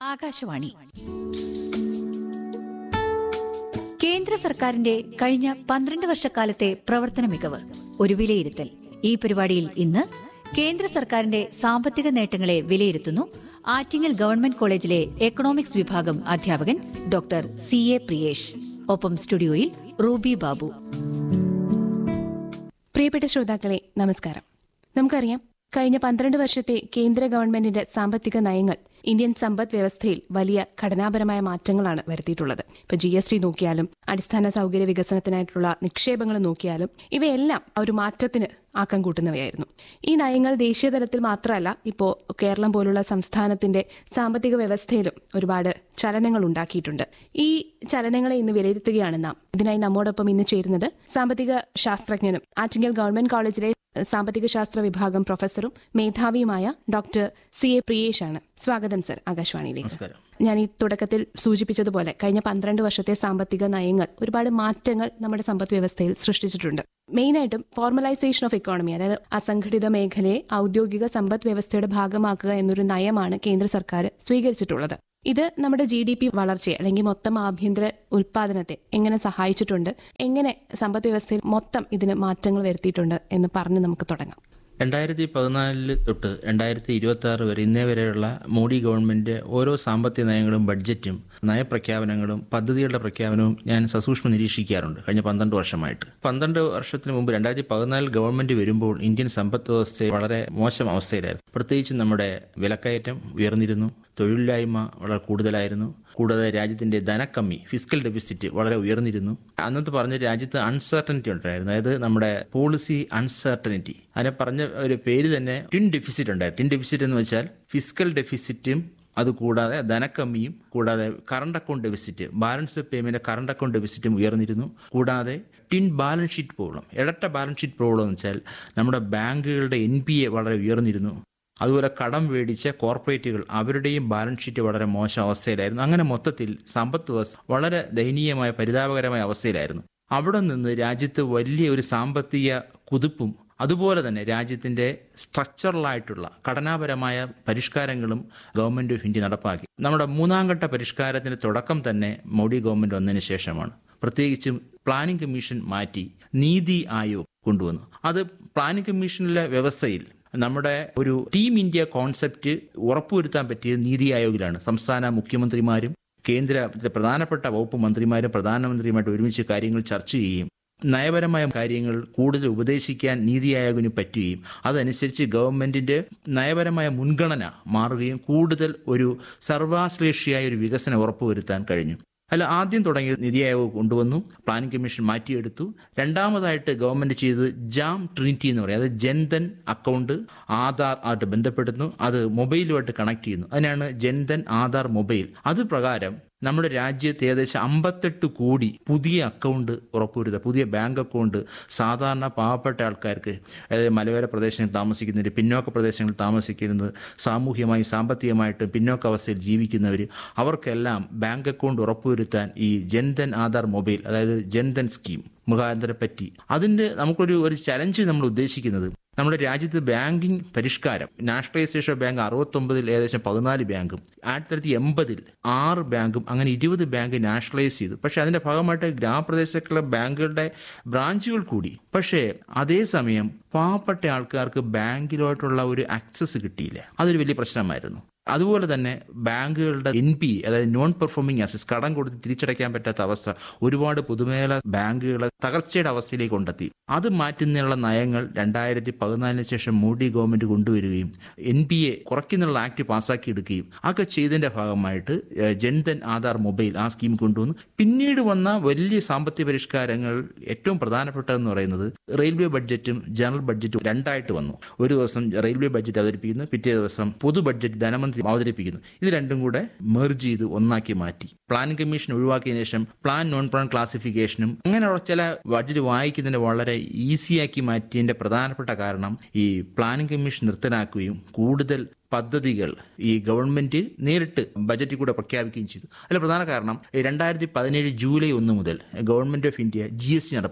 ആകാശവാണി കേന്ദ്ര സർക്കാരിന്റെ കഴിഞ്ഞ പന്ത്രണ്ട് വർഷക്കാലത്തെ പ്രവർത്തന മികവ് ഒരു വിലയിരുത്തൽ ഈ പരിപാടിയിൽ ഇന്ന് കേന്ദ്ര സർക്കാരിന്റെ സാമ്പത്തിക നേട്ടങ്ങളെ വിലയിരുത്തുന്നു ആറ്റിങ്ങൽ ഗവൺമെന്റ് കോളേജിലെ എക്കണോമിക്സ് വിഭാഗം അധ്യാപകൻ ഡോക്ടർ സി എ പ്രിയേഷ് ഒപ്പം സ്റ്റുഡിയോയിൽ റൂബി ബാബു പ്രിയപ്പെട്ട ശ്രോതാക്കളെ നമസ്കാരം നമുക്കറിയാം കഴിഞ്ഞ പന്ത്രണ്ട് വർഷത്തെ കേന്ദ്ര ഗവൺമെന്റിന്റെ സാമ്പത്തിക നയങ്ങൾ ഇന്ത്യൻ സമ്പദ് വ്യവസ്ഥയിൽ വലിയ ഘടനാപരമായ മാറ്റങ്ങളാണ് വരുത്തിയിട്ടുള്ളത് ഇപ്പൊ ജി എസ് ടി നോക്കിയാലും അടിസ്ഥാന സൗകര്യ വികസനത്തിനായിട്ടുള്ള നിക്ഷേപങ്ങൾ നോക്കിയാലും ഇവയെല്ലാം ആ ഒരു മാറ്റത്തിന് ആക്കം കൂട്ടുന്നവയായിരുന്നു ഈ നയങ്ങൾ ദേശീയ തലത്തിൽ മാത്രമല്ല ഇപ്പോൾ കേരളം പോലുള്ള സംസ്ഥാനത്തിന്റെ സാമ്പത്തിക വ്യവസ്ഥയിലും ഒരുപാട് ചലനങ്ങൾ ഉണ്ടാക്കിയിട്ടുണ്ട് ഈ ചലനങ്ങളെ ഇന്ന് വിലയിരുത്തുകയാണ് നാം ഇതിനായി നമ്മോടൊപ്പം ഇന്ന് ചേരുന്നത് സാമ്പത്തിക ശാസ്ത്രജ്ഞനും ആറ്റിങ്ങൽ ഗവൺമെന്റ് കോളേജിലെ സാമ്പത്തിക ശാസ്ത്ര വിഭാഗം പ്രൊഫസറും മേധാവിയുമായ ഡോക്ടർ സി എ പ്രിയേഷ് ആണ് സ്വാഗതം സർ ആകാശവാണിയിലേക്ക് നമസ്കാരം ഞാൻ ഈ തുടക്കത്തിൽ സൂചിപ്പിച്ചതുപോലെ കഴിഞ്ഞ പന്ത്രണ്ട് വർഷത്തെ സാമ്പത്തിക നയങ്ങൾ ഒരുപാട് മാറ്റങ്ങൾ നമ്മുടെ സമ്പദ് വ്യവസ്ഥയിൽ സൃഷ്ടിച്ചിട്ടുണ്ട് മെയിനായിട്ടും ഫോർമലൈസേഷൻ ഓഫ് എക്കോണമി അതായത് അസംഘടിത മേഖലയെ ഔദ്യോഗിക സമ്പദ് വ്യവസ്ഥയുടെ ഭാഗമാക്കുക എന്നൊരു നയമാണ് കേന്ദ്ര സർക്കാർ സ്വീകരിച്ചിട്ടുള്ളത് ഇത് നമ്മുടെ ജി ഡി പി വളർച്ചയെ അല്ലെങ്കിൽ മൊത്തം ആഭ്യന്തര ഉൽപാദനത്തെ എങ്ങനെ സഹായിച്ചിട്ടുണ്ട് എങ്ങനെ സമ്പദ് വ്യവസ്ഥയിൽ മൊത്തം ഇതിന് മാറ്റങ്ങൾ വരുത്തിയിട്ടുണ്ട് എന്ന് പറഞ്ഞ് നമുക്ക് തുടങ്ങാം രണ്ടായിരത്തി പതിനാലില് തൊട്ട് രണ്ടായിരത്തി ഇരുപത്തി ആറ് വരെ ഇന്നേ വരെയുള്ള മോഡി ഗവൺമെന്റ് ഓരോ സാമ്പത്തിക നയങ്ങളും ബഡ്ജറ്റും നയപ്രഖ്യാപനങ്ങളും പദ്ധതികളുടെ പ്രഖ്യാപനവും ഞാൻ സസൂക്ഷ്മം നിരീക്ഷിക്കാറുണ്ട് കഴിഞ്ഞ പന്ത്രണ്ട് വർഷമായിട്ട് പന്ത്രണ്ട് വർഷത്തിന് മുമ്പ് രണ്ടായിരത്തി പതിനാലിൽ ഗവൺമെന്റ് വരുമ്പോൾ ഇന്ത്യൻ സമ്പദ് വ്യവസ്ഥ വളരെ മോശം അവസ്ഥയിലായിരുന്നു പ്രത്യേകിച്ച് നമ്മുടെ വിലക്കയറ്റം ഉയർന്നിരുന്നു തൊഴിലില്ലായ്മ വളരെ കൂടുതലായിരുന്നു കൂടാതെ രാജ്യത്തിന്റെ ധനക്കമ്മി ഫിസിക്കൽ ഡെഫിസിറ്റ് വളരെ ഉയർന്നിരുന്നു അന്നത്തെ പറഞ്ഞ രാജ്യത്ത് അൺസർട്ടനിറ്റി ഉണ്ടായിരുന്നു അതായത് നമ്മുടെ പോളിസി അൺസർട്ടനിറ്റി അതിനെ പറഞ്ഞ ഒരു പേര് തന്നെ ടിൻ ഡെഫിസിറ്റ് ഉണ്ടായിരുന്നു ടിൻ ഡെഫിസിറ്റ് എന്ന് വെച്ചാൽ ഫിസിക്കൽ ഡെഫിസിറ്റും അതുകൂടാതെ ധനക്കമ്മിയും കൂടാതെ current account deficit balance payment current account ഡെഫിസിറ്റും ഉയർന്നിരുന്നു കൂടാതെ ടിൻ ബാലൻസ് ഷീറ്റ് പ്രോബ്ലം ഇരട്ട ബാലൻസ് ഷീറ്റ് പ്രോബ്ലം എന്ന് വെച്ചാൽ നമ്മുടെ ബാങ്കുകളുടെ എൻ പി എ വളരെ ഉയർന്നിരുന്നു അതുപോലെ കടം മേടിച്ച കോർപ്പറേറ്റുകൾ അവരുടെയും ബാലൻസ് ഷീറ്റ് വളരെ മോശം അവസ്ഥയിലായിരുന്നു അങ്ങനെ മൊത്തത്തിൽ സമ്പദ് വ്യവസ്ഥ വളരെ ദയനീയമായ പരിതാപകരമായ അവസ്ഥയിലായിരുന്നു അവിടെ നിന്ന് രാജ്യത്ത് വലിയ ഒരു സാമ്പത്തിക കുതിപ്പും അതുപോലെ തന്നെ രാജ്യത്തിന്റെ സ്ട്രക്ചറലായിട്ടുള്ള ഘടനാപരമായ പരിഷ്കാരങ്ങളും ഗവൺമെന്റ് ഓഫ് ഇന്ത്യ നടപ്പാക്കി നമ്മുടെ മൂന്നാം ഘട്ട പരിഷ്കാരത്തിന്റെ തുടക്കം തന്നെ മോഡി ഗവൺമെന്റ് വന്നതിന് ശേഷമാണ് പ്രത്യേകിച്ചും പ്ലാനിംഗ് കമ്മീഷൻ മാറ്റി നീതി ആയോഗ് കൊണ്ടുവന്നു അത് പ്ലാനിംഗ് കമ്മീഷനിലെ വ്യവസ്ഥയിൽ നമ്മുടെ ഒരു ടീം ഇന്ത്യ കോൺസെപ്റ്റ് ഉറപ്പുവരുത്താൻ പറ്റിയത് നീതി ആയോഗിലാണ് സംസ്ഥാന മുഖ്യമന്ത്രിമാരും കേന്ദ്ര പ്രധാനപ്പെട്ട വകുപ്പ് മന്ത്രിമാരും പ്രധാനമന്ത്രിയുമായിട്ട് ഒരുമിച്ച് കാര്യങ്ങൾ ചർച്ച ചെയ്യുകയും നയപരമായ കാര്യങ്ങൾ കൂടുതൽ ഉപദേശിക്കാൻ നീതി ആയോഗിന് പറ്റുകയും അതനുസരിച്ച് ഗവൺമെന്റിന്റെ നയപരമായ മുൻഗണന മാറുകയും കൂടുതൽ ഒരു സർവാശ്ലേഷിയായ ഒരു വികസനം ഉറപ്പുവരുത്താൻ കഴിഞ്ഞു അല്ല ആദ്യം തുടങ്ങിയത് നിതി ആയോഗ് കൊണ്ടുവന്നു പ്ലാനിംഗ് കമ്മീഷൻ മാറ്റിയെടുത്തു രണ്ടാമതായിട്ട് ഗവൺമെന്റ് ചെയ്തത് ജാം ട്രിനിറ്റി എന്ന് പറയും അതായത് ജൻധൻ അക്കൗണ്ട് ആധാർ ആയിട്ട് ബന്ധപ്പെടുന്നു അത് മൊബൈലുമായിട്ട് കണക്ട് ചെയ്യുന്നു അതിനാണ് ജൻധൻ ആധാർ മൊബൈൽ അത് പ്രകാരം നമ്മുടെ രാജ്യത്ത് ഏകദേശം അമ്പത്തെട്ട് കോടി പുതിയ അക്കൗണ്ട് ഉറപ്പുവരുത്തുക പുതിയ ബാങ്ക് അക്കൗണ്ട് സാധാരണ പാവപ്പെട്ട ആൾക്കാർക്ക് അതായത് മലയോര പ്രദേശങ്ങളിൽ താമസിക്കുന്നവർ പിന്നോക്ക പ്രദേശങ്ങളിൽ താമസിക്കുന്നത് സാമൂഹ്യമായും സാമ്പത്തികമായിട്ടും പിന്നോക്ക അവസ്ഥയിൽ ജീവിക്കുന്നവർ അവർക്കെല്ലാം ബാങ്ക് അക്കൗണ്ട് ഉറപ്പുവരുത്താൻ ഈ ജൻധൻ ആധാർ മൊബൈൽ അതായത് ജൻധൻ സ്കീം മുഖാന്തരം പറ്റി അതിൻ്റെ നമുക്കൊരു ഒരു ചലഞ്ച് നമ്മൾ ഉദ്ദേശിക്കുന്നത് നമ്മുടെ രാജ്യത്ത് ബാങ്കിങ് പരിഷ്കാരം നാഷണലൈസേഷൻ ഓഫ് ബാങ്ക് അറുപത്തൊമ്പതിൽ ഏകദേശം പതിനാല് ബാങ്കും ആയിരത്തി തൊള്ളായിരത്തി എൺപതിൽ ആറ് ബാങ്കും അങ്ങനെ ഇരുപത് ബാങ്ക് നാഷണലൈസ് ചെയ്തു പക്ഷേ അതിന്റെ ഭാഗമായിട്ട് ഗ്രാമപ്രദേശത്തുള്ള ബാങ്കുകളുടെ ബ്രാഞ്ചുകൾ കൂടി പക്ഷേ അതേസമയം പാവപ്പെട്ട ആൾക്കാർക്ക് ബാങ്കിലോട്ടുള്ള ഒരു ആക്സസ് കിട്ടിയില്ല അതൊരു വലിയ പ്രശ്നമായിരുന്നു അതുപോലെ തന്നെ ബാങ്കുകളുടെ എൻ പി അതായത് നോൺ പെർഫോമിംഗ് അസസ് കടം കൊടുത്ത് തിരിച്ചടയ്ക്കാൻ പറ്റാത്ത അവസ്ഥ ഒരുപാട് പൊതുമേഖല ബാങ്കുകളെ തകർച്ചയുടെ അവസ്ഥയിലേക്ക് കൊണ്ടെത്തി അത് മാറ്റുന്നതിനുള്ള നയങ്ങൾ രണ്ടായിരത്തി പതിനാലിന് ശേഷം മോഡി ഗവൺമെന്റ് കൊണ്ടുവരികയും എൻ പി എ കുറയ്ക്കുന്നുള്ള ആക്ട് പാസ്സാക്കി എടുക്കുകയും ഒക്കെ ചെയ്തതിന്റെ ഭാഗമായിട്ട് ഏഹ്, ജൻധൻ ആധാർ മൊബൈൽ ആ സ്കീം കൊണ്ടുവന്നു പിന്നീട് വന്ന വലിയ സാമ്പത്തിക പരിഷ്കാരങ്ങൾ ഏറ്റവും പ്രധാനപ്പെട്ടതെന്ന് പറയുന്നത് റെയിൽവേ ബഡ്ജറ്റും ജനറൽ ബഡ്ജറ്റും രണ്ടായിട്ട് വന്നു ഒരു ദിവസം റെയിൽവേ ബഡ്ജറ്റ് അവതരിപ്പിക്കുന്നു പിറ്റേ ദിവസം പൊതു ബഡ്ജറ്റ് ധനമന്ത്രി അവതരിപ്പിക്കുന്നു ഇത് രണ്ടും കൂടെ മെർജ് ചെയ്ത് ഒന്നാക്കി മാറ്റി പ്ലാനിംഗ് കമ്മീഷൻ ഒഴിവാക്കിയതിനു ശേഷം പ്ലാൻ നോൺ പ്ലാൻ ക്ലാസിഫിക്കേഷനും അങ്ങനെയുള്ള ചില ബഡ്ജറ്റ് വായിക്കുന്നതിന് വളരെ ഈസിയാക്കി മാറ്റിയതിന്റെ പ്രധാനപ്പെട്ട കാരണം ഈ പ്ലാനിംഗ് കമ്മീഷൻ നിർത്തലാക്കുകയും കൂടുതൽ പദ്ധതികൾ ഈ ഗവൺമെന്റ് നേരിട്ട് ബജറ്റിൽ കൂടെ പ്രഖ്യാപിക്കുകയും ചെയ്തു അതിൽ പ്രധാന കാരണം രണ്ടായിരത്തി പതിനേഴ് ജൂലൈ ഒന്ന് മുതൽ government of India G S T നടപ്പാക്കി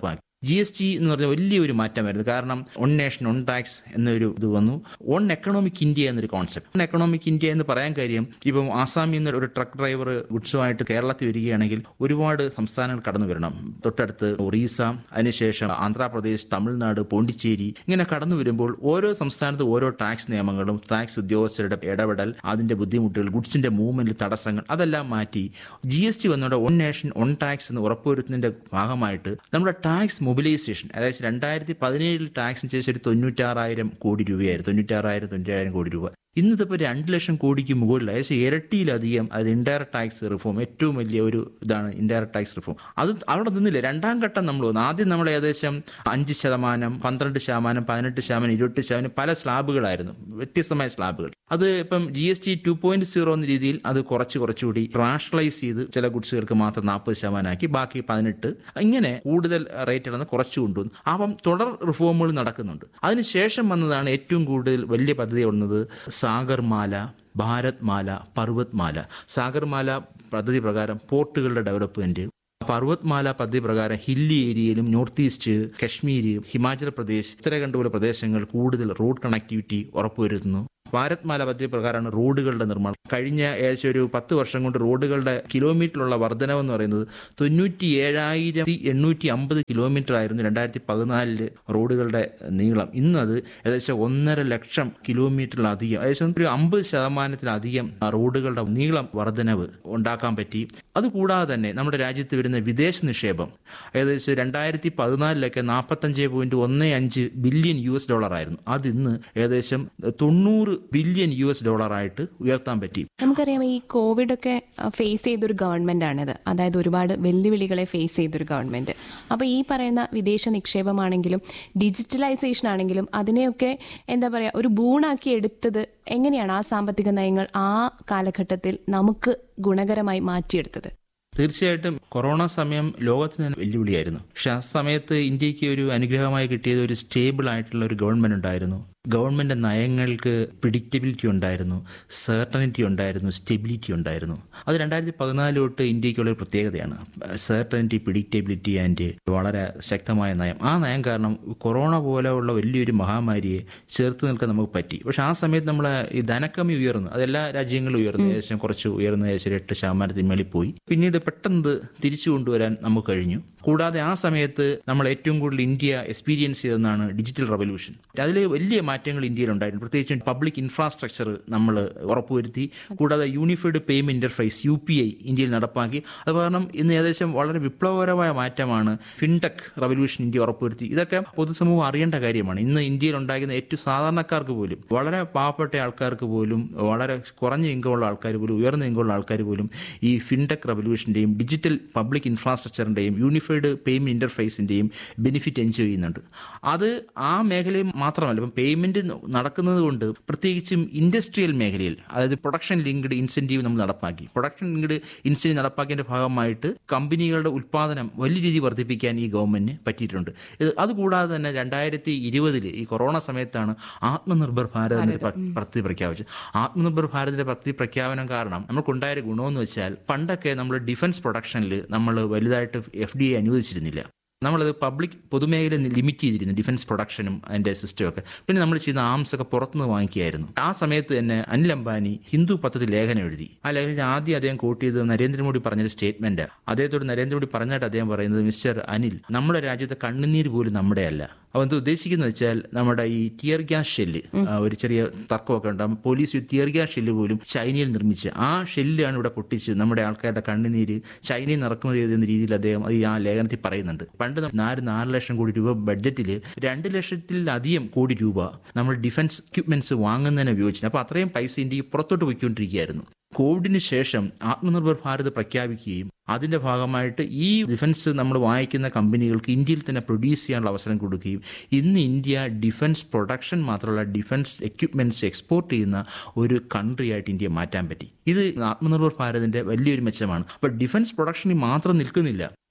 ജി എസ് ടി എന്ന് പറഞ്ഞ വലിയൊരു മാറ്റമായിരുന്നു കാരണം ഒൺ നേഷൻ ഒൺ ടാക്സ് എന്നൊരു ഇത് വന്നു ഒൺ എക്കണോമിക് ഇന്ത്യ എന്നൊരു കോൺസെപ്റ്റ് ഒൺ എക്കണോമിക് ഇന്ത്യ എന്ന് പറയാൻ കാര്യം ഇപ്പം ആസാമിൽ നിന്ന് ഒരു ട്രക്ക് ഡ്രൈവർ ഗുഡ്സുമായിട്ട് കേരളത്തിൽ വരികയാണെങ്കിൽ ഒരുപാട് സംസ്ഥാനങ്ങൾ കടന്നു വരണം തൊട്ടടുത്ത് ഒറീസ അതിനുശേഷം ആന്ധ്രാപ്രദേശ് തമിഴ്നാട് പോണ്ടിച്ചേരി ഇങ്ങനെ കടന്നു വരുമ്പോൾ ഓരോ സംസ്ഥാനത്ത് ഓരോ ടാക്സ് നിയമങ്ങളും ടാക്സ് ഉദ്യോഗസ്ഥരുടെ ഇടപെടൽ അതിന്റെ ബുദ്ധിമുട്ടുകൾ ഗുഡ്സിന്റെ മൂവ്മെന്റിൽ തടസ്സങ്ങൾ അതെല്ലാം മാറ്റി ജി എസ് ടി വന്നോടെ ഒൺ നേഷൻ ഒൺ ടാക്സ് എന്ന് ഉറപ്പുവരുത്തുന്നതിന്റെ ഭാഗമായിട്ട് നമ്മുടെ ടാക്സ് മൊബിലൈസേഷൻ അതായത് രണ്ടായിരത്തി പതിനേഴിൽ ടാക്സിന് ശേഷം ഒരു തൊണ്ണൂറ്റാറായിരം കോടി രൂപയായിരുന്നു തൊണ്ണൂറ്റാറായിരം തൊണ്ണൂറ്റായിരം കോടി രൂപ ഇന്നിപ്പോൾ രണ്ട് ലക്ഷം കോടിക്ക് മുകളിൽ ഏകദേശം ഇരട്ടിയിലധികം അത് ഇൻഡയറക്ട് ടാക്സ് റിഫോം ഏറ്റവും വലിയ ഒരു ഇതാണ് ഇൻഡയറക്ട് ടാക്സ് റിഫോം അത് അവിടെ നിന്നില്ല രണ്ടാം ഘട്ടം നമ്മൾ വന്നു ആദ്യം നമ്മൾ ഏകദേശം അഞ്ച് ശതമാനം പന്ത്രണ്ട് ശതമാനം പതിനെട്ട് ശതമാനം ഇരുപത്തി ശതമാനം പല സ്ലാബുകളായിരുന്നു വ്യത്യസ്തമായ സ്ലാബുകൾ അത് ഇപ്പം G S T two point zero എന്ന രീതിയിൽ അത് കുറച്ച് കുറച്ചുകൂടി റാഷണലൈസ് ചെയ്ത് ചില ഗുഡ്സുകൾക്ക് മാത്രം നാൽപ്പത് ശതമാനമാക്കി ബാക്കി പതിനെട്ട് ഇങ്ങനെ കൂടുതൽ റേറ്റുകളെന്ന് കുറച്ച് കൊണ്ടുവന്നു അപ്പം തുടർ റിഫോമുകൾ നടക്കുന്നുണ്ട് അതിനുശേഷം വന്നതാണ് ഏറ്റവും കൂടുതൽ വലിയ പദ്ധതി വന്നത് സാഗർമാല ഭാരത് മാല പർവത് മാല സാഗർമാല പദ്ധതി പ്രകാരം പോർട്ടുകളുടെ ഡെവലപ്മെന്റ് പർവത്മാല പദ്ധതി പ്രകാരം ഹില്ലി ഏരിയയിലും നോർത്ത് ഈസ്റ്റ് കശ്മീർ ഹിമാചൽ പ്രദേശ് ഉത്തരാഖണ്ഡ് പോലെ പ്രദേശങ്ങൾ കൂടുതൽ റോഡ് കണക്ടിവിറ്റി ഉറപ്പുവരുത്തുന്നു ഭാരത്മാല പദ്ധതി പ്രകാരമാണ് റോഡുകളുടെ നിർമ്മാണം കഴിഞ്ഞ ഏകദേശം ഒരു പത്ത് വർഷം കൊണ്ട് റോഡുകളുടെ കിലോമീറ്ററിലുള്ള വർധനവ് എന്ന് പറയുന്നത് തൊണ്ണൂറ്റി ഏഴായിരത്തി എണ്ണൂറ്റി അമ്പത് കിലോമീറ്റർ ആയിരുന്നു രണ്ടായിരത്തി പതിനാലില് റോഡുകളുടെ നീളം ഇന്നത് ഏകദേശം ഒന്നര ലക്ഷം കിലോമീറ്ററിലധികം ഏകദേശം ഒരു അമ്പത് ശതമാനത്തിലധികം റോഡുകളുടെ നീളം വർധനവ് ഉണ്ടാക്കാൻ പറ്റി അതുകൂടാതെ തന്നെ നമ്മുടെ രാജ്യത്ത് വരുന്ന വിദേശ നിക്ഷേപം ഏകദേശം രണ്ടായിരത്തി പതിനാലിലൊക്കെ നാൽപ്പത്തഞ്ച് പോയിന്റ് ഒന്ന് അഞ്ച് ബില്യൺ യു എസ് ഡോളർ ആയിരുന്നു അത് ഇന്ന് ഏകദേശം തൊണ്ണൂറ് ബില്യൺ യു എസ് ഡോളർ ആയിട്ട് ഉയർത്താൻ പറ്റി നമുക്കറിയാം ഈ കോവിഡ് ഒക്കെ ഫേസ് ചെയ്തൊരു ഗവൺമെന്റ് ആണിത് അതായത് ഒരുപാട് വെല്ലുവിളികളെ ഫേസ് ചെയ്തൊരു ഗവൺമെന്റ് അപ്പോൾ ഈ പറയുന്ന വിദേശ നിക്ഷേപമാണെങ്കിലും ഡിജിറ്റലൈസേഷൻ ആണെങ്കിലും അതിനെയൊക്കെ എന്താ പറയുക ഒരു ബൂണാക്കി എടുത്തത് എങ്ങനെയാണ് ആ സാമ്പത്തിക നയങ്ങൾ ആ കാലഘട്ടത്തിൽ നമുക്ക് ഗുണകരമായി മാറ്റിയെടുത്തത് തീർച്ചയായിട്ടും കൊറോണ സമയം ലോകത്തിന് തന്നെ വെല്ലുവിളിയായിരുന്നു പക്ഷെ ആ സമയത്ത് ഇന്ത്യക്ക് ഒരു അനുഗ്രഹമായി കിട്ടിയത് ഒരു സ്റ്റേബിൾ ആയിട്ടുള്ള ഒരു ഗവൺമെന്റ് ഉണ്ടായിരുന്നു ഗവൺമെന്റ് നയങ്ങൾക്ക് പ്രിഡിക്റ്റബിലിറ്റി ഉണ്ടായിരുന്നു സെർട്ടനിറ്റി ഉണ്ടായിരുന്നു സ്റ്റെബിലിറ്റി ഉണ്ടായിരുന്നു അത് രണ്ടായിരത്തി പതിനാല് തൊട്ട് ഇന്ത്യക്കുള്ള ഒരു പ്രത്യേകതയാണ് സെർട്ടനിറ്റി പ്രിഡിക്റ്റബിലിറ്റി ആൻഡ് വളരെ ശക്തമായ നയം ആ നയം കാരണം കൊറോണ പോലെയുള്ള വലിയൊരു മഹാമാരിയെ ചേർത്ത് നിൽക്കാൻ നമുക്ക് പറ്റി പക്ഷെ ആ സമയത്ത് നമ്മൾ ഈ ധനക്കമ്മി ഉയർന്നു അതെല്ലാ രാജ്യങ്ങളും ഉയർന്നു ഏകദേശം കുറച്ച് ഉയർന്ന ഏകദേശം ഒരു എട്ട് ശതമാനത്തിന് മേളിൽ പോയി പിന്നീട് പെട്ടെന്ന് തിരിച്ചു കൊണ്ടുവരാൻ നമുക്ക് കഴിഞ്ഞു കൂടാതെ ആ സമയത്ത് നമ്മൾ ഏറ്റവും കൂടുതൽ ഇന്ത്യ എക്സ്പീരിയൻസ് ചെയ്തെന്നാണ് ഡിജിറ്റൽ റവല്യൂഷൻ അതിൽ വലിയ മാറ്റങ്ങൾ ഇന്ത്യയിൽ ഉണ്ടായിരുന്നു പ്രത്യേകിച്ചും പബ്ലിക് ഇൻഫ്രാസ്ട്രക്ചർ നമ്മൾ ഉറപ്പുവരുത്തി കൂടാതെ unified payment interface U P I ഇന്ത്യയിൽ നടപ്പാക്കി അത് കാരണം ഇന്ന് ഏകദേശം വളരെ വിപ്ലവകരമായ മാറ്റമാണ് ഫിൻടെക് റവല്യൂഷൻ ഇന്ത്യ ഉറപ്പുവരുത്തി ഇതൊക്കെ പൊതുസമൂഹം അറിയേണ്ട കാര്യമാണ് ഇന്ന് ഇന്ത്യയിൽ ഉണ്ടാകുന്ന ഏറ്റവും സാധാരണക്കാർക്ക് പോലും വളരെ പാവപ്പെട്ട ആൾക്കാർക്ക് പോലും വളരെ കുറഞ്ഞ ഇൻകമുള്ള ആൾക്കാർ പോലും ഉയർന്ന ഇൻകമുള്ള ആൾക്കാർ പോലും ഈ ഫിൻടെക് റവല്യൂഷൻ്റെയും ഡിജിറ്റൽ പബ്ലിക് ഇൻഫ്രാസ്ട്രക്ചറിൻ്റെയും യൂണിഫൈഡ് പേയ്മെന്റ് ഇന്റർഫേസിൻ്റെയും ബെനിഫിറ്റ് എൻജോയ് ചെയ്യുന്നുണ്ട് അത് ആ മേഖലയിൽ മാത്രമല്ല ഇപ്പം പേയ്മെന്റ് നടക്കുന്നത് കൊണ്ട് പ്രത്യേകിച്ചും ഇൻഡസ്ട്രിയൽ മേഖലയിൽ അതായത് പ്രൊഡക്ഷൻ ലിങ്ക്ഡ് ഇൻസെന്റീവ് നമ്മൾ നടപ്പാക്കി പ്രൊഡക്ഷൻ ലിങ്ക്ഡ് ഇൻസെന്റീവ് നടപ്പാക്കിയതിന്റെ ഭാഗമായിട്ട് കമ്പനികളുടെ ഉൽപ്പാദനം വലിയ രീതിയിൽ വർദ്ധിപ്പിക്കാൻ ഈ ഗവൺമെന്റിന് പറ്റിയിട്ടുണ്ട് ഇത് അതുകൂടാതെ തന്നെ രണ്ടായിരത്തി ഇരുപതിൽ ഈ കൊറോണ സമയത്താണ് ആത്മനിർഭർ ഭാരത് എന്നൊരു പ- പദ്ധതി പ്രഖ്യാപിച്ചത് ആത്മനിർഭർ ഭാരതിന്റെ പദ്ധതി പ്രഖ്യാപനം കാരണം നമുക്കുണ്ടായ ഒരു ഗുണമെന്ന് വെച്ചാൽ പണ്ടൊക്കെ നമ്മൾ ഡിഫൻസ് പ്രൊഡക്ഷനിൽ നമ്മൾ വലുതായിട്ട് എഫ് ഡി എ അനുവദിച്ചിരുന്നില്ല നമ്മളത് പബ്ലിക് പൊതുമേഖല ലിമിറ്റ് ചെയ്തിരുന്നു ഡിഫൻസ് പ്രൊഡക്ഷനും അതിന്റെ സിസ്റ്റം ഒക്കെ പിന്നെ നമ്മൾ ചെയ്യുന്ന ആംസ് ഒക്കെ പുറത്തുനിന്ന് വാങ്ങിക്കുകയായിരുന്നു ആ സമയത്ത് തന്നെ അനിൽ അംബാനി ഹിന്ദു പത്രത്തിൽ ലേഖനം എഴുതി ആ ലേഖനത്തിൽ ആദ്യം അദ്ദേഹം കോട്ട് ചെയ്തത് നരേന്ദ്രമോദി പറഞ്ഞൊരു സ്റ്റേറ്റ്മെന്റ് അദ്ദേഹത്തോട് നരേന്ദ്രമോദി പറഞ്ഞിട്ട് അദ്ദേഹം പറയുന്നത് മിസ്റ്റർ അനിൽ നമ്മുടെ രാജ്യത്തെ കണ്ണുനീര് പോലും നമ്മുടെ അല്ല അവൻ എന്ത് ഉദ്ദേശിക്കുന്നത് വെച്ചാൽ നമ്മുടെ ഈ ടിയർ ഗ്യാസ് ഷെല്ല് ഒരു ചെറിയ തർക്കമൊക്കെ ഉണ്ടാകും പോലീസ് ഈ ടിയർ ഗ്യാസ് ഷെല്ല് പോലും ചൈനയിൽ നിർമ്മിച്ച് ആ ഷെല്ലാണ് ഇവിടെ പൊട്ടിച്ച് നമ്മുടെ ആൾക്കാരുടെ കണ്ണുനീര് ചൈനയിൽ നിന്ന് ഇറക്കുമതി ചെയ്തെന്ന രീതിയിൽ അദ്ദേഹം ഈ ആ ലേഖനത്തിൽ പറയുന്നുണ്ട് പണ്ട് നാല് നാല് ലക്ഷം കോടി രൂപ ബഡ്ജറ്റിൽ രണ്ട് ലക്ഷത്തിലധികം കോടി രൂപ നമ്മൾ ഡിഫൻസ് എക്യുപ്മെന്റ്സ് വാങ്ങുന്നതിന് ഉപയോഗിച്ചത് അപ്പോൾ അത്രയും പൈസ ഇന്ത്യക്ക് പുറത്തോട്ട് പോയിക്കൊണ്ടിരിക്കുകയായിരുന്നു കോവിഡിന് ശേഷം ആത്മനിർഭർ ഭാരത് പ്രഖ്യാപിക്കുകയും അതിന്റെ ഭാഗമായിട്ട് ഈ ഡിഫൻസ് നമ്മൾ വാങ്ങിക്കുന്ന കമ്പനികൾക്ക് ഇന്ത്യയിൽ തന്നെ പ്രൊഡ്യൂസ് ചെയ്യാനുള്ള അവസരം കൊടുക്കുകയും ഇന്ന് ഇന്ത്യ ഡിഫൻസ് പ്രൊഡക്ഷൻ മാത്രമല്ല ഡിഫൻസ് എക്യുപ്മെന്റ്സ് എക്സ്പോർട്ട് ചെയ്യുന്ന ഒരു കൺട്രി ആയിട്ട് ഇന്ത്യ മാറ്റാൻ പറ്റി ഇത് ആത്മനിർഭർ ഭാരതിന്റെ വലിയൊരു മെച്ചമാണ് അപ്പൊ ഡിഫൻസ് പ്രൊഡക്ഷനിൽ മാത്രം നിൽക്കുന്നില്ല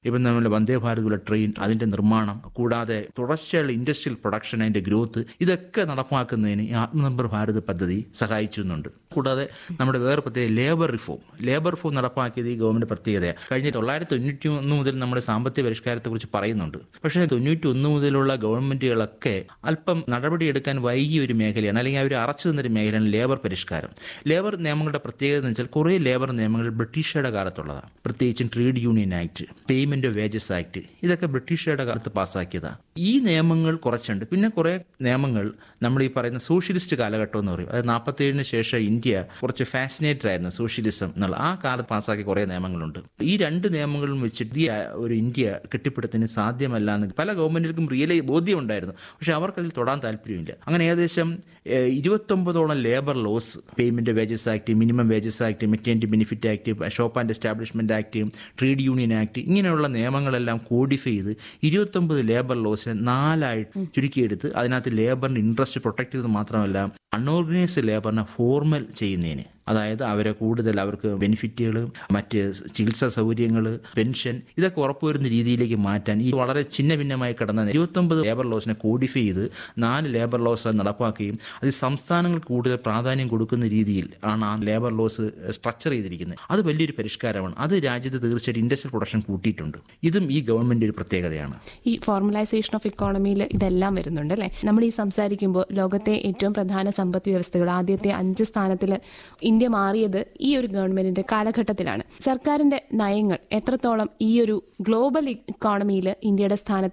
ഇപ്പം നമ്മൾ വന്ദേ ഭാരതുള്ള ട്രെയിൻ അതിന്റെ നിർമ്മാണം കൂടാതെ തുടർച്ചയായുള്ള ഇൻഡസ്ട്രിയൽ പ്രൊഡക്ഷൻ അതിന്റെ ഗ്രോത്ത് ഇതൊക്കെ നടപ്പാക്കുന്നതിന് ഈ ആത്മനിർഭർ ഭാരത് പദ്ധതി സഹായിച്ചുന്നുണ്ട് കൂടാതെ നമ്മുടെ വേറെ പ്രത്യേക ലേബർ റിഫോം ലേബർ റിഫോം നടപ്പാക്കിയത് ഈ ഗവൺമെന്റ് പ്രത്യേകതയാണ് കഴിഞ്ഞ തൊള്ളായിരത്തി തൊണ്ണൂറ്റി ഒന്ന് മുതൽ നമ്മുടെ സാമ്പത്തിക പരിഷ്കാരത്തെക്കുറിച്ച് പറയുന്നുണ്ട് പക്ഷേ തൊണ്ണൂറ്റി ഒന്ന് മുതലുള്ള ഗവൺമെന്റുകളൊക്കെ അല്പം നടപടിയെടുക്കാൻ വൈകിയ ഒരു മേഖലയാണ് അല്ലെങ്കിൽ അവർ അറച്ചു നിന്നൊരു മേഖലയാണ് ലേബർ പരിഷ്കാരം ലേബർ നിയമങ്ങളുടെ പ്രത്യേകത എന്ന് വെച്ചാൽ കുറേ ലേബർ നിയമങ്ങൾ ബ്രിട്ടീഷുകാരുടെ കാലത്തുള്ളതാണ് പ്രത്യേകിച്ചും trade union act payment of wages act ഇതൊക്കെ ബ്രിട്ടീഷുകാരുടെ കാലത്ത് പാസ്സാക്കിയതാണ് ഈ നിയമങ്ങൾ കുറച്ചുണ്ട് പിന്നെ കുറേ നിയമങ്ങൾ നമ്മൾ ഈ പറയുന്ന സോഷ്യലിസ്റ്റ് കാലഘട്ടം എന്ന് പറയും അതായത് നാൽപ്പത്തേഴിന് ശേഷം ഇന്ത്യ കുറച്ച് ഫാസിനേറ്റഡ് ആയിരുന്നു സോഷ്യലിസം എന്നുള്ള ആ കാലത്ത് പാസ്സാക്കിയ കുറേ നിയമങ്ങളുണ്ട് ഈ രണ്ട് നിയമങ്ങളും വെച്ചിട്ട് ഈ ഒരു ഇന്ത്യ കെട്ടിപ്പടുത്തിന് സാധ്യമല്ല എന്ന് പല ഗവൺമെന്റുകൾക്കും റിയലൈ ബോധ്യമുണ്ടായിരുന്നു പക്ഷെ അവർക്കതിൽ തൊടാൻ താല്പര്യമില്ല അങ്ങനെ ഏകദേശം ഏഹ്, ഇരുപത്തൊമ്പതോളം labour laws payment wages act minimum wages act maternity benefit act shop and establishment act trade union act ഇങ്ങനെയുള്ള നിയമങ്ങളെല്ലാം കോഡിഫൈ ചെയ്ത് ഇരുപത്തൊമ്പത് ലേബർ ലോസിനെ നാലായിട്ട് ചുരുക്കിയെടുത്ത് അതിനകത്ത് ലേബറിന്റെ ഇൻട്രസ്റ്റ് പ്രൊട്ടക്ട് ചെയ്തത് മാത്രമല്ല അൺഓർഗനൈസ്ഡ് ലേബറിനെ ഫോർമൽ ചെയ്യുന്നതിന് അതായത് അവരെ കൂടുതൽ അവർക്ക് ബെനിഫിറ്റുകൾ മറ്റ് ചികിത്സാ സൗകര്യങ്ങൾ പെൻഷൻ ഇതൊക്കെ ഉറപ്പുവരുന്ന രീതിയിലേക്ക് മാറ്റാൻ ഈ വളരെ ചിന്ന ഭിന്നമായി കിടന്ന ഇരുപത്തൊമ്പത് ലേബർ ലോസിനെ കോഡിഫൈ ചെയ്ത് നാല് ലേബർ ലോസ് നടപ്പാക്കുകയും അത് സംസ്ഥാനങ്ങൾക്ക് കൂടുതൽ പ്രാധാന്യം കൊടുക്കുന്ന രീതിയിൽ ആണ് ആ ലേബർ ലോസ് സ്ട്രക്ചർ ചെയ്തിരിക്കുന്നത് അത് വലിയൊരു പരിഷ്കാരമാണ് അത് രാജ്യത്ത് തീർച്ചയായിട്ടും ഇൻഡസ്ട്രിയൽ പ്രൊഡക്ഷൻ കൂട്ടിയിട്ടുണ്ട് ഇതും ഈ ഗവൺമെന്റ് ഒരു പ്രത്യേകതയാണ് ഈ ഫോർമലൈസേഷൻ ഓഫ് ഇക്കോണമിയിൽ ഇതെല്ലാം വരുന്നുണ്ട് അല്ലേ നമ്മൾ ഈ സംസാരിക്കുമ്പോൾ ലോകത്തെ ഏറ്റവും പ്രധാന സമ്പദ് വ്യവസ്ഥകൾ ആദ്യത്തെ അഞ്ച് സ്ഥാനത്തിൽ ഇന്ത്യ മാറിയത് ഈ ഒരു ഗവൺമെന്റിന്റെ കാലഘട്ടത്തിലാണ് സർക്കാരിന്റെ നയങ്ങൾ എത്രത്തോളം ഈ ഒരു ഗ്ലോബൽ ഇക്കോണമിയിൽ ഇന്ത്യയുടെ സ്ഥാനത്തെ